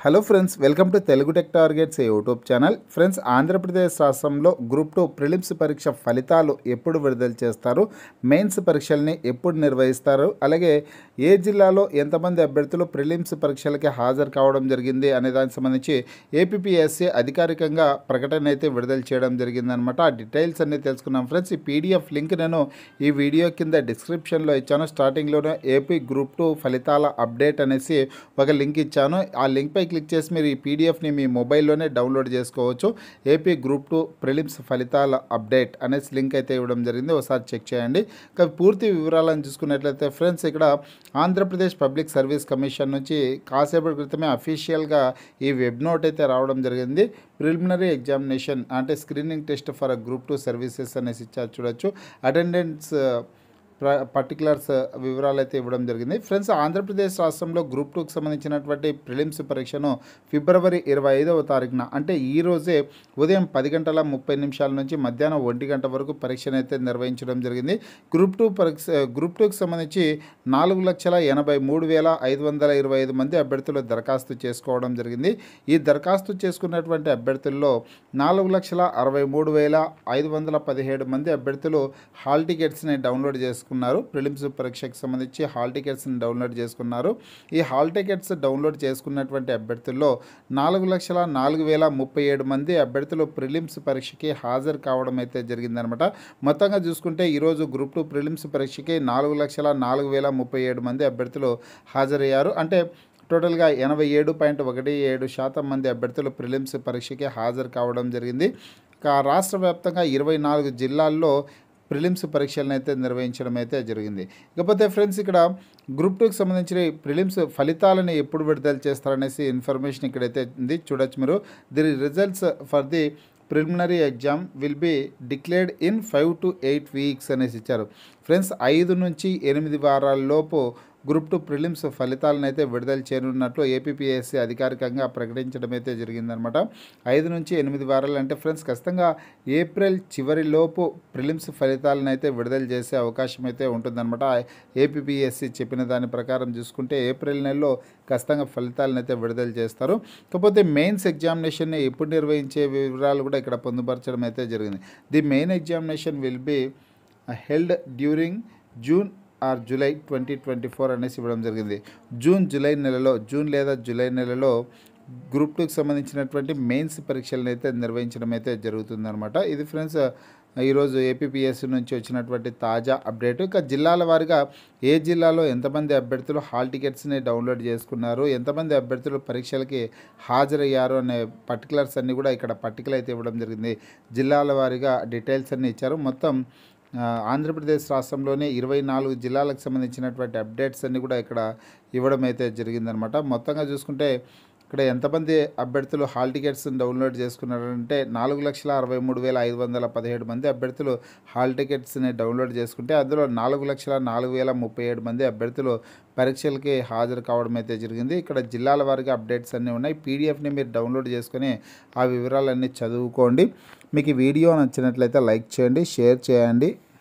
hello friends welcome to Telugu tech targets YouTube channel friends Andhra Pradesh రాష్ట్రంలో group two prelims పరీక్ష ఫలితాలు ఎప్పుడు విడుదల చేస్తారు మెయిన్స్ పరీక్షల్ని ఎప్పుడు నిర్వహిస్తారు అలాగే ఏ జిల్లాలో ఎంతమంది అభ్యర్థులు ప్రిలిమ్స్ పరీక్షలకి హాజరు కావడం జరిగింది అనే దానికి సంబంధించి ఏపీపీఎస్సీ అధికారికంగా ప్రకటన అయితే విడుదల చేయడం జరిగిందనమాట ఆ డీటెయిల్స్ అన్ని తెలుసుకున్నాం ఫ్రెండ్స్ ఈ పీడిఎఫ్ లింక్ నేను ఈ వీడియో కింద డిస్క్రిప్షన్లో ఇచ్చాను స్టార్టింగ్లోనే ఏపీ గ్రూప్ టూ ఫలితాల అప్డేట్ అనేసి ఒక లింక్ ఇచ్చాను ఆ లింక్పై క్లిక్ చేసి మీరు ఈ పీడిఎఫ్ని మీ మొబైల్లోనే డౌన్లోడ్ చేసుకోవచ్చు ఏపీ గ్రూప్ టూ ప్రిలిమ్స్ ఫలితాల అప్డేట్ అనేసి లింక్ అయితే ఇవ్వడం జరిగింది ఒకసారి చెక్ చేయండి ఇక పూర్తి వివరాలను చూసుకున్నట్లయితే ఫ్రెండ్స్ ఇక్కడ ఆంధ్రప్రదేశ్ పబ్లిక్ సర్వీస్ కమిషన్ నుంచి కాసేపటి క్రితమే అఫీషియల్గా ఈ వెబ్ నోట్ అయితే రావడం జరిగింది ప్రిలిమినరీ ఎగ్జామినేషన్ అంటే screening test for group two services అనేసి ఇచ్చారు చూడొచ్చు అటెండెన్స్ పర్టికులర్స్ వివరాలు అయితే ఇవ్వడం జరిగింది ఫ్రెండ్స్ ఆంధ్రప్రదేశ్ రాష్ట్రంలో గ్రూప్ టూకి సంబంధించినటువంటి ప్రిలిమ్స్ పరీక్షను ఫిబ్రవరి ఇరవై ఐదవ తారీఖున అంటే ఈ రోజే ఉదయం పది గంటల ముప్పై నిమిషాల నుంచి మధ్యాహ్నం ఒంటి గంట వరకు పరీక్షను అయితే నిర్వహించడం జరిగింది గ్రూప్ టూ పరీక్ష గ్రూప్ టూకి సంబంధించి నాలుగు లక్షల ఎనభై మూడు వేల ఐదు వందల ఇరవై ఐదు మంది అభ్యర్థులు దరఖాస్తు చేసుకోవడం జరిగింది ఈ దరఖాస్తు చేసుకున్నటువంటి అభ్యర్థుల్లో నాలుగు లక్షల అరవై మూడు వేల ఐదు వందల పదిహేడు మంది అభ్యర్థులు హాల్ టికెట్స్ని డౌన్లోడ్ చేసుకున్నారు ప్రిలిమ్స్ పరీక్షకు సంబంధించి హాల్ టికెట్స్ని డౌన్లోడ్ చేసుకున్నారు ఈ హాల్ టికెట్స్ డౌన్లోడ్ చేసుకున్నటువంటి అభ్యర్థుల్లో నాలుగు లక్షల నాలుగు వేల ముప్పై ఏడు మంది అభ్యర్థులు ప్రిలిమ్స్ పరీక్షకి హాజరు కావడం అయితే జరిగిందనమాట మొత్తంగా చూసుకుంటే ఈరోజు గ్రూప్ టూ ప్రిలిమ్స్ పరీక్షకి నాలుగు లక్షల నాలుగు వేల ముప్పై ఏడు మంది అభ్యర్థులు హాజరయ్యారు అంటే టోటల్గా ఎనభై ఏడు పాయింట్ ఒకటి ఏడు శాతం మంది అభ్యర్థులు ప్రిలిమ్స్ పరీక్షకి హాజరు కావడం జరిగింది ఇక రాష్ట్ర వ్యాప్తంగా ఇరవై నాలుగు జిల్లాల్లో ప్రిలిమ్స్ పరీక్షలను అయితే నిర్వహించడం అయితే జరిగింది ఇకపోతే ఫ్రెండ్స్ ఇక్కడ గ్రూప్ టూకి సంబంధించిన ప్రిలిమ్స్ ఫలితాలను ఎప్పుడు విడుదల చేస్తారనేసి ఇన్ఫర్మేషన్ ఇక్కడైతే ఉంది చూడొచ్చు మీరు the results for the preliminary exam will be declared in five to eight weeks అనేసి ఇచ్చారు ఫ్రెండ్స్ ఐదు నుంచి ఎనిమిది వారాల లోపు గ్రూప్ టూ ప్రిలిమ్స్ ఫలితాలను అయితే విడుదల చేయనున్నట్లు ఏపీపీఎస్సీ అధికారికంగా ప్రకటించడం అయితే జరిగిందనమాట ఐదు నుంచి ఎనిమిది వారాలు అంటే ఫ్రెండ్స్ ఖచ్చితంగా ఏప్రిల్ చివరి లోపు ప్రిలిమ్స్ ఫలితాలను అయితే విడుదల చేసే అవకాశం అయితే ఉంటుందన్నమాట ఏపీపీఎస్సీ చెప్పిన దాని ప్రకారం చూసుకుంటే ఏప్రిల్ నెలలో ఖచ్చితంగా ఫలితాలను అయితే విడుదల చేస్తారు కాకపోతే మెయిన్స్ ఎగ్జామినేషన్ని ఎప్పుడు నిర్వహించే వివరాలు కూడా ఇక్కడ పొందుపరచడం అయితే జరిగింది the main examination will be held during June or July twenty twenty four అనేసి ఇవ్వడం జరిగింది జూన్ జూలై నెలలో జూన్ లేదా జూలై నెలలో గ్రూప్ టూకి సంబంధించినటువంటి మెయిన్స్ పరీక్షలను అయితే నిర్వహించడం అయితే జరుగుతుందన్నమాట ఇది ఫ్రెండ్స్ ఈరోజు ఏపీపీఎస్సీ నుంచి వచ్చినటువంటి తాజా అప్డేట్ ఇక జిల్లాల వారిగా ఏ జిల్లాలో ఎంతమంది అభ్యర్థులు హాల్ టికెట్స్ని డౌన్లోడ్ చేసుకున్నారు ఎంతమంది అభ్యర్థులు పరీక్షలకి హాజరయ్యారు అనే పర్టికులర్స్ అన్నీ కూడా ఇక్కడ పట్టికలు అయితే ఇవ్వడం జరిగింది జిల్లాల వారీగా డీటెయిల్స్ అన్నీ ఇచ్చారు మొత్తం ఆంధ్రప్రదేశ్ రాష్ట్రంలోనే ఇరవై నాలుగు జిల్లాలకు సంబంధించినటువంటి అప్డేట్స్ అన్నీ కూడా ఇక్కడ ఇవ్వడం అయితే జరిగిందనమాట మొత్తంగా చూసుకుంటే ఇక్కడ ఎంతమంది అభ్యర్థులు హాల్ టికెట్స్ డౌన్లోడ్ చేసుకున్నారంటే నాలుగు లక్షల అరవై మూడు వేల ఐదు వందల పదిహేడు మంది అభ్యర్థులు హాల్ టికెట్స్ని డౌన్లోడ్ చేసుకుంటే అందులో నాలుగు లక్షల నాలుగు వేల ముప్పై ఏడు మంది అభ్యర్థులు పరీక్షలకి హాజరు కావడం అయితే జరిగింది ఇక్కడ జిల్లాల వారిగా అప్డేట్స్ అన్నీ ఉన్నాయి పీడిఎఫ్ని మీరు డౌన్లోడ్ చేసుకొని ఆ వివరాలన్నీ చదువుకోండి మీకు ఈ వీడియో నచ్చినట్లయితే లైక్ చేయండి షేర్ చేయండి